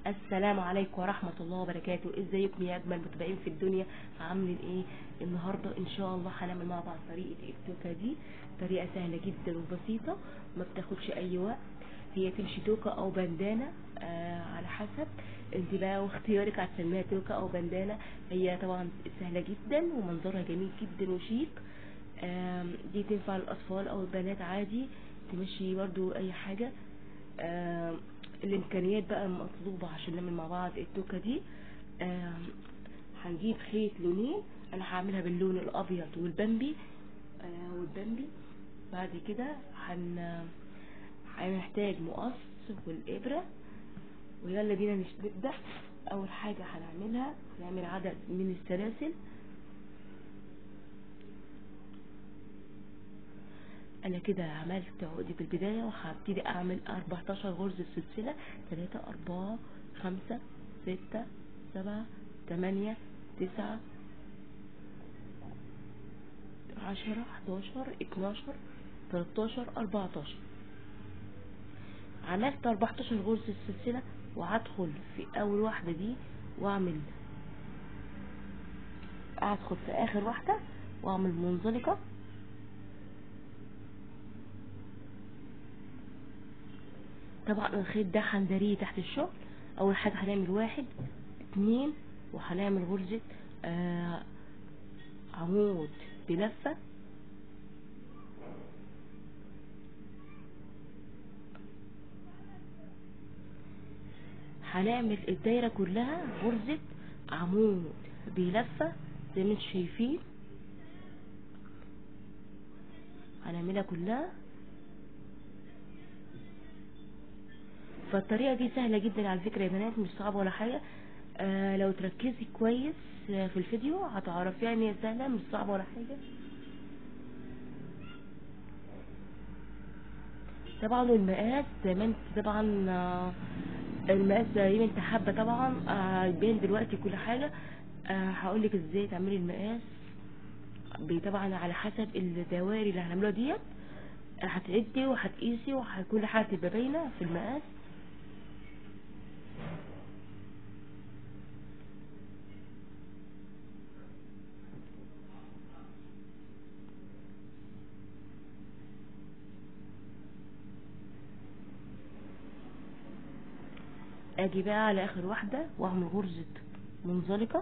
السلام عليكم ورحمة الله وبركاته ازيكم يا اجمل متابعين في الدنيا عاملين ايه النهاردة ان شاء الله هنعمل مع بعض طريقة التوكة دي طريقة سهلة جدا وبسيطة ما بتاخدش اي وقت هي تمشي توكة او بندانة آه على حسب انت بقى واختيارك هتسميها توكة او بندانة هي طبعا سهلة جدا ومنظرها جميل جدا وشيك آم، دي تنفع للاطفال او البنات عادي تمشي برضو اي حاجة آم، الامكانيات بقى المطلوبة عشان نعمل مع بعض التوكة دي آم، هنجيب خيط لونين انا هعملها باللون الابيض والبمبي آه، والبمبي بعد كده هن هنحتاج مقص والابرة ويلا بينا نش- نبدأ اول حاجة هنعملها هنعمل عدد من السلاسل انا كده عملت عقدة البداية وهبتدي اعمل 14 غرزة سلسلة 3 4 5 6 7 8 9 10 11 12 13 14 عملت 14 غرزة سلسلة وهدخل في اول واحدة دي واعمل ادخل في اخر واحدة واعمل منزلقة طبعا الخيط ده هندريه تحت الشغل اول حاجة هنعمل واحد اتنين وهنعمل غرزة آه عمود بلفة هنعمل الدايرة كلها غرزة عمود بلفة زي ما انتم شايفين هنعملها كلها فالطريقة دي سهلة جدا على فكرة يا بنات مش صعبة ولا حاجة آه لو تركزي كويس آه، في الفيديو هتعرفيها ان هي سهلة مش صعبة ولا حاجة طبعا المقاس زي ما انت طبعا آه، المقاس زي ما انت حابة طبعا آه، يبان دلوقتي كل حاجة آه، هقولك ازاي تعملي المقاس ب- طبعا على حسب الدوائر اللي هنعملوها ديت هتعدي وهتقيسي وكل حاجة تبقى باينة في المقاس اجي بقى على اخر واحدة واعمل غرزة منزلقة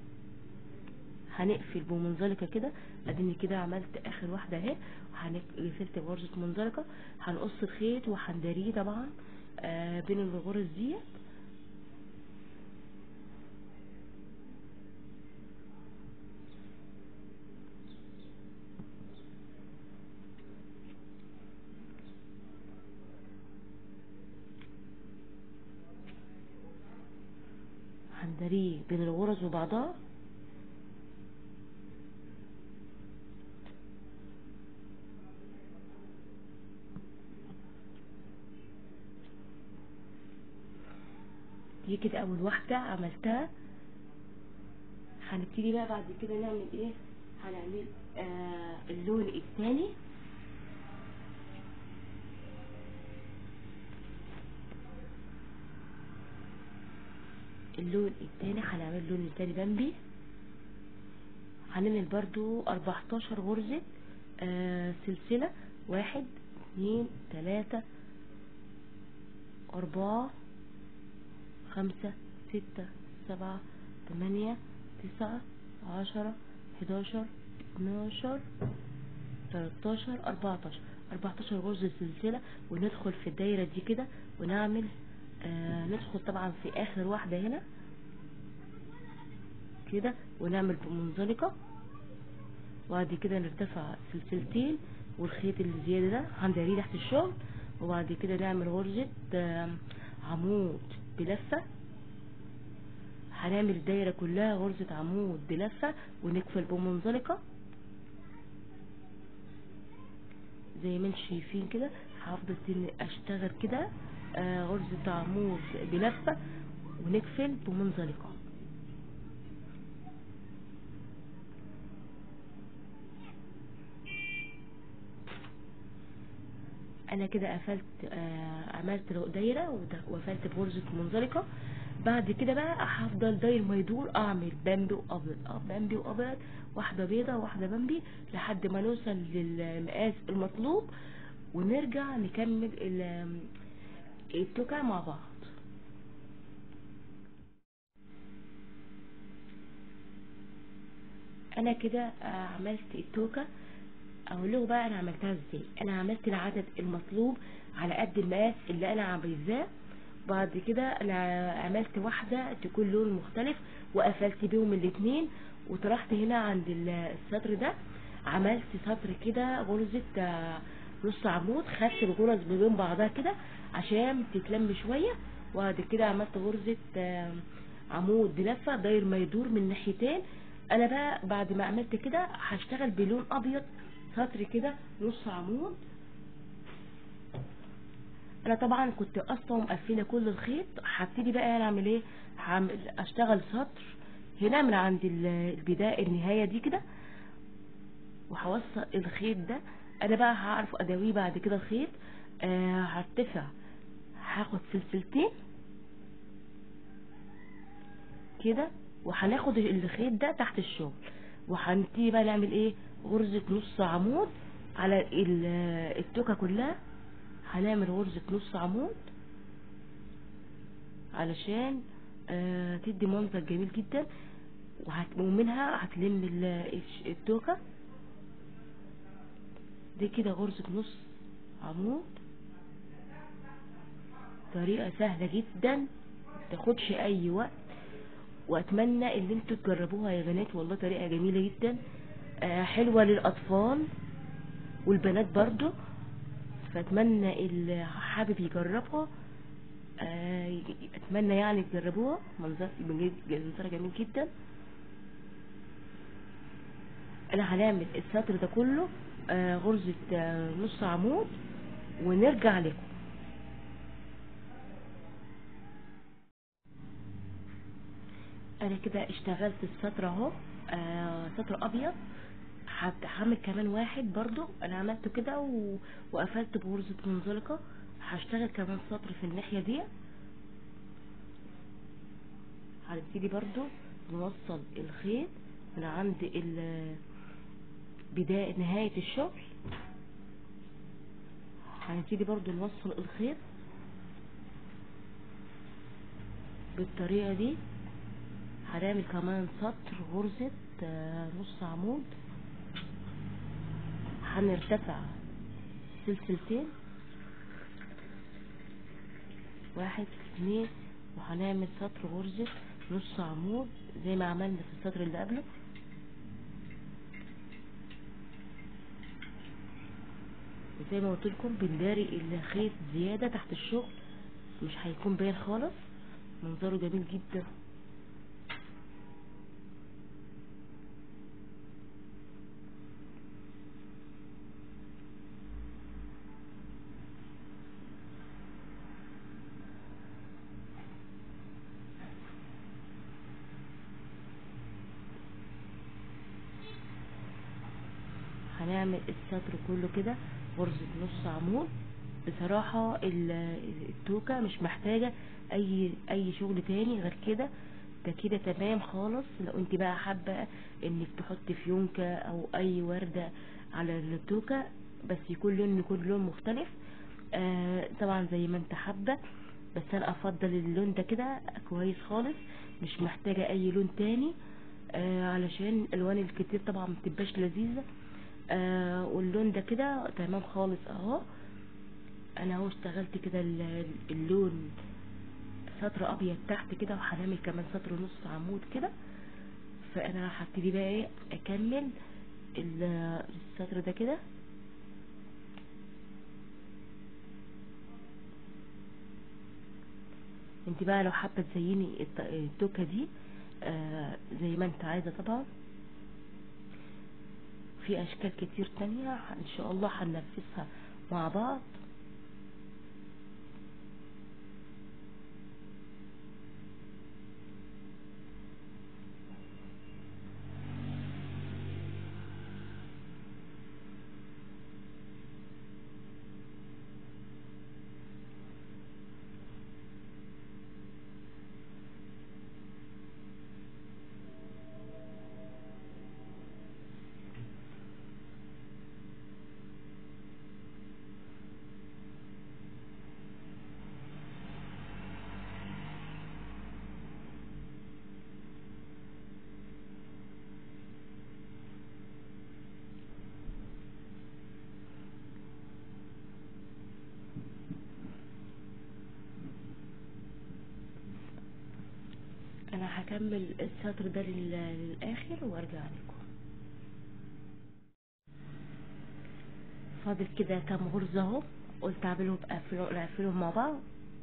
هنقفل بمنزلقة كده اديني كده عملت اخر واحدة اهي وهنقفلت بغرزة منزلقة هنقص الخيط وهنداريه طبعا آه بين الغرز ديت هنداريه بين الغرز وبعضها دي كده اول واحدة عملتها هنبتدي بقى بعد كده نعمل ايه هنعمل آه اللون الثاني اللون التاني هنعمل اللون التاني بامبي هنعمل برضو 14 غرزة آه سلسلة واحد اتنين تلاتة أربعة خمسة ستة سبعة تمانية تسعة عشرة حداشر اتناشر تلاتاشر أربعتاشر أربعتاشر غرزة سلسلة وندخل في الدايرة دي كده ونعمل آه ندخل طبعا في آخر واحدة هنا كده ونعمل بمنزلقة وبعد كده نرتفع سلسلتين والخيط اللي زيادة ده هنداريه تحت الشغل وبعد كده نعمل غرزة آم، عمود بلفة هنعمل الدايرة كلها غرزة عمود بلفة ونقفل بمنزلقة زي ما انتم شايفين كده هفضل تاني اشتغل كده آه، غرزة عمود بلفة ونقفل بمنزلقة انا كده قفلت آه عملت دايره ود- وقفلت بغرزه منزلقه بعد كده بقى هفضل داير ما يدور اعمل بامبي وابيض اه بامبي وابيض واحده بيضه واحده بامبي لحد ما نوصل للمقاس المطلوب ونرجع نكمل ال- التوكة مع بعض انا كده آه، عملت التوكة اقول له بقى انا عملتها ازاي انا عملت العدد المطلوب على قد المقاس اللي انا عايزاه بعد كده انا عملت واحدة تكون لون مختلف وقفلت بيهم الاتنين وطرحت هنا عند ال- السطر ده عملت سطر كده غرزة آه، نص عمود خدت الغرز بين بعضها كده عشان تتلم شوية وبعد كده عملت غرزة آه، عمود بلفة داير ما يدور من ناحيتين انا بقى بعد ما عملت كده هشتغل بلون ابيض سطر كده نص عمود انا طبعا كنت اصلا مقفله كل الخيط هبتدي بقى انا اعمل ايه هعمل اشتغل سطر هنا من عند ال- البدايه النهايه دي كده وهوصل الخيط ده انا بقى هعرف اداويه بعد كده الخيط آه هرتفع هاخد سلسلتين كده وهناخد الخيط ده تحت الشغل وهنبتدي بقى نعمل ايه غرزة نص عمود على ال- التوكة كلها هنعمل غرزة نص عمود علشان آه تدي منظر جميل جدا وهت- ومنها هتلم ال- الش- التوكة دي كده غرزة نص عمود طريقة سهلة جدا متاخدش اي وقت واتمنى ان انتوا تجربوها يا بنات والله طريقة جميلة جدا آه حلوة للاطفال والبنات برضو فاتمنى اللي حابب يجربها آه ي- اتمنى يعني تجربوها منظر منظر جميل جدا انا هنعمل السطر ده كله آه غرزة آه نص عمود ونرجع لكم انا كده اشتغلت السطر اهو آه سطر ابيض هت- هعمل كمان واحد برضو انا عملته كده و... وقفلت بغرزة منزلقة هشتغل كمان سطر في الناحية دي هنبتدي برضو نوصل الخيط من عند ال بداية نهاية الشغل هنبتدي برضو نوصل الخيط بالطريقة دي هنعمل كمان سطر غرزة آه، نص عمود هنرتفع سلسلتين واحد اتنين وهنعمل سطر غرزة نص عمود زي ما عملنا في السطر اللي قبله وزي ما قلت لكم بنداري الخيط زيادة تحت الشغل مش هيكون باين خالص منظره جميل جدا هنعمل السطر كله كده غرزة نص عمود بصراحة ال- التوكة مش محتاجة اي اي شغل تاني غير كده ده كده تمام خالص لو انت بقى حابة انك تحط فيونكة او اي وردة على التوكة بس يكون لون يكون لون مختلف آه طبعا زي ما انت حابة بس انا افضل اللون ده كده كويس خالص مش محتاجة اي لون تاني آه علشان الالوان الكتير طبعا متبقاش لذيذة آه واللون ده كده تمام خالص اهو انا اهو اشتغلت كده ال- اللون سطر ابيض تحت كده وهنعمل كمان سطر نص عمود كده فانا هبتدي بقى ايه اكمل ال- السطر ده كده انت بقى لو حابه تزيني الت- التوكه دي آه زي ما انت عايزه طبعا في اشكال كتير تانية ان شاء الله هننفذها مع بعض انا هكمل السطر ده لل- للاخر وارجع لكم فاضل كده كام غرزة اهو قلت اعملهم اقفلهم اقفلهم مع بعض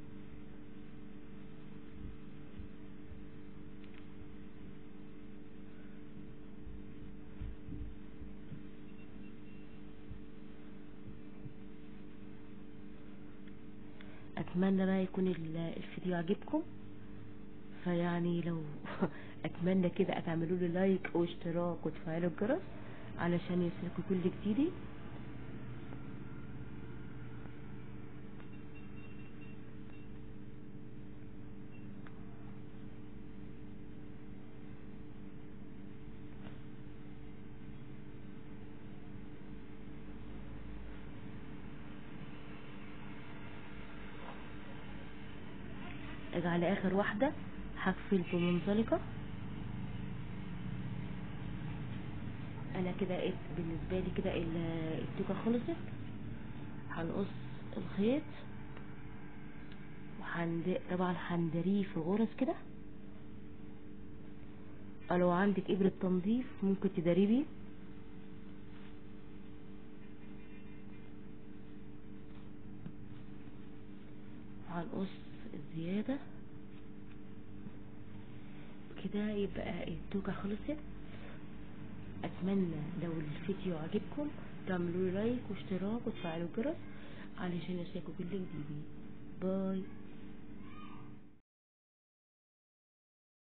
اتمنى بقى يكون ال- الفيديو عجبكم فيعني لو اتمنى كده تعملوا لي لايك واشتراك وتفعلوا الجرس علشان يوصلكوا كل جديدي اجي على اخر واحدة هقفل بمنزلقة انا كده إيه بالنسبة لي كده ال- التوكة خلصت هنقص الخيط وهند طبعا هندريه في غرز كده أو لو عندك ابرة تنظيف ممكن تداريه بيه هنقص الزيادة كده يبقى التوكة خلصت اتمنى لو الفيديو عجبكم تعملوا لايك واشتراك وتفعلوا الجرس علشان يوصلكوا كل جديد باي